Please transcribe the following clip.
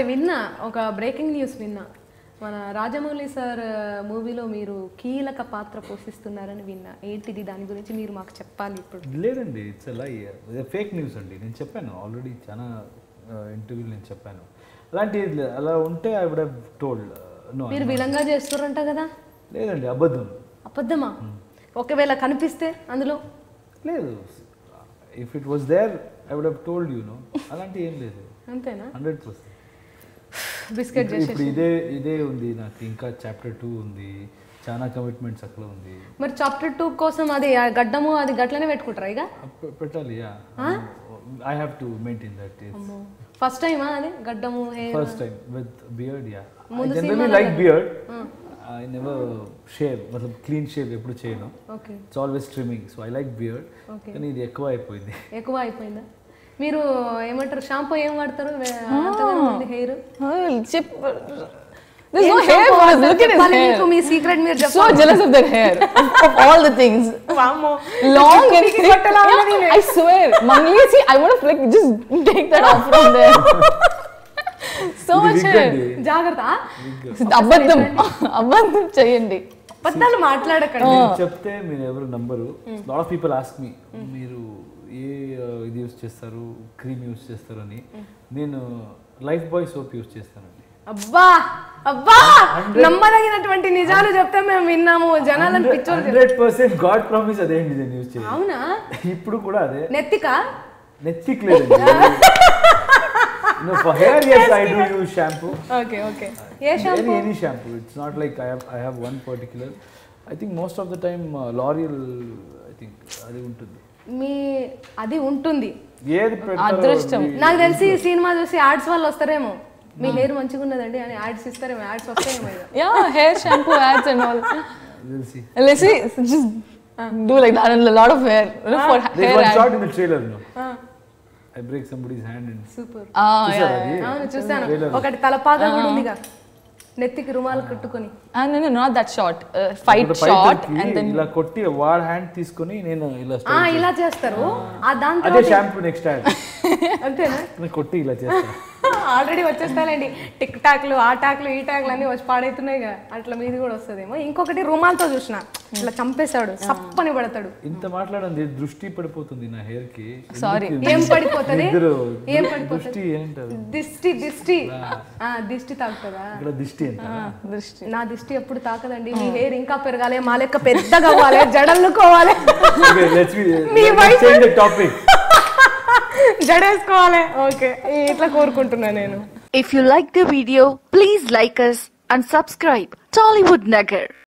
విన్నా ఒక breaking news విన్నా మన రాజమౌళి సార్ మూవీలో మీరు కీలక పాత్ర పోషిస్తున్నారని విన్నా ఏంటిది దాని గురించి మీరు మాకు చెప్పాలి ఇప్పుడు లేదండి ఇట్స్ లై ఫేక్ న్యూస్ అండి నేను చెప్పాను ఆల్రెడీ చాలా ఇంటర్వ్యూలు నేను చెప్పాను అలాంటి అలా ఉంటే I would have told no మీరు విలంగా చేస్తారంట కదా లేదండి అబద్ధం అబద్ధమా ఒకవేళ కనిపిస్తే అందులో లేదు if it was there I would have told you no అలాంటి ఏం లేదు అంతేనా హండ్రెడ్ పర్సెంట్ బిస్కెట్ ఇప్పుడు చేసేసి ఇదే ఇదే ఉంది నాకు ఇంకా చాప్టర్ టూ ఉంది చాలా కమిట్మెంట్స్ అక్కడ ఉంది మరి చాప్టర్ టూ కోసం అది ఆ గడ్డము అది గట్లనే పెట్టుకుంటారా ఇక అప్ప- పెట్టాలి yeah I have to maintain that first టైమా అది గడ్డము hair? First time with beard yeah ముందు జనరలీ సినిమాలో like beard I never shave మతలబ్ క్లీన్ షేవ్ ఎప్పుడు చేయను okay it's always trimming so I like beard Okay. కానీ ఇది ఎక్కువ అయిపోయింది ఎక్కువ అయిపోయిందా మీరు ఏమంటారు షాంపూ ఏం వాడతారు అంతగానో hair Chip. There's no hair for us. Look at his hair. మీకు మీ సీక్రెట్ మీరు So jealous of that hair. of all the things. Long and yeah, I swear. Mangli, see, I would have like just take that off from there. so ఇది much wig hair. అండి. జాగ్రత్త అబద్ధం అబద్ధం చేయండి అబద్ధాలు మాట్లాడకండి నేను చెప్తే మీరు ఎవరు number lot of people ask me మీరు ఏ uh, ఇది యూస్ చేస్తారు క్రీమ్ యూస్ చేస్తారు అని నేను లైఫ్ బాయ్ సోప్ యూస్ చేస్తానండి అబ్బా అబ్బా నమ్మదగినటువంటి నిజాలు చెప్తే మేము విన్నాము జనాలను పిచ్చోలు హండ్రెడ్ పర్సెంట్ గాడ్ ప్రామిస్ అదేంటి నేను యూస్ చేయాలి అవునా ఇప్పుడు కూడా అదే నెత్తిక నెత్తికి లేదండి for hair yes I do use shampoo okay okay a shampoo any any shampoo it's not like I have I have one particular I think most of the time L'Oreal I think అది ఉంటుంది మీ అది ఉంటుంది ఏది పెడతారో అదృష్టం. మీ- నాకు తెలిసి ఈ సినిమా చూసి యాడ్స్ వాళ్ళు వస్తారేమో మీ హెయిర్ మంచిగా ఉన్నదండి అని యాడ్స్ ఇస్తారేమో యాడ్స్ వస్తాయేమో ఇక. Yeah, hair shampoo ads and all. We'll see. Let's see, just do like that and a lot of hair you know, for There's hair one ad. shot in the trailer, no? I break somebody's hand and super Ah, చూసారా yeah. అది? అవును చూసాను Trailer. ఒకటి తలపాగా కూడా ఉందిగా నెత్తికి రుమాలు కట్టుకొని Ah, no, no, not that short. Uh, fight ఒక shot fighter కి and then ఇలా కొట్టి వార్ హ్యాండ్ తీసుకొని నేను ఇలా ఆ straight ఇలా చేస్తారు ఆ దాని అదే తర్వాత షాంపూ నెక్స్ట్ హ్యాండ్ అంతేనా కొట్టి ఇలా చేస్తాను ఆల్రెడీ వచ్చేస్తాయండి టిక్ టాక్లు ఆ టాక్లు ఈ టాక్లు అన్ని వచ్చి పాడైతున్నాయి కదా అట్లా మీది కూడా వస్తుందేమో ఇంకొకటి రుమాల్తో చూసిన ఇట్లా చంపేశాడు సప్పని పడతాడు ఇంత మాట్లాడండి దృష్టి పడిపోతుంది నా హెయిర్ కి Sorry. ఎందుకు ఏం పడిపోతుంది ఇద్దరు ఏం దృ- పడిపోతుంది దృష్టి ఏంటారు దిష్టి దిష్టి ఆ దిష్టి తాకుతుందా ఇక్కడ దిష్టి ఎంత దృష్టి. నా దిష్టి ఎప్పుడు తాకదండి మీ హెయిర్ ఇంకా పెరగాలి మా లెక్క పెద్దగా అవ్వాలి జడల్లుకోవాలి ఓకే లెట్స్ మీ wife- చేంజ్ ద టాపిక్ జడేసుకోవాలి ఓకే ఇట్లా కోరుకుంటున్నా నేను If you like the video, please like us and subscribe. Tollywood Nagar.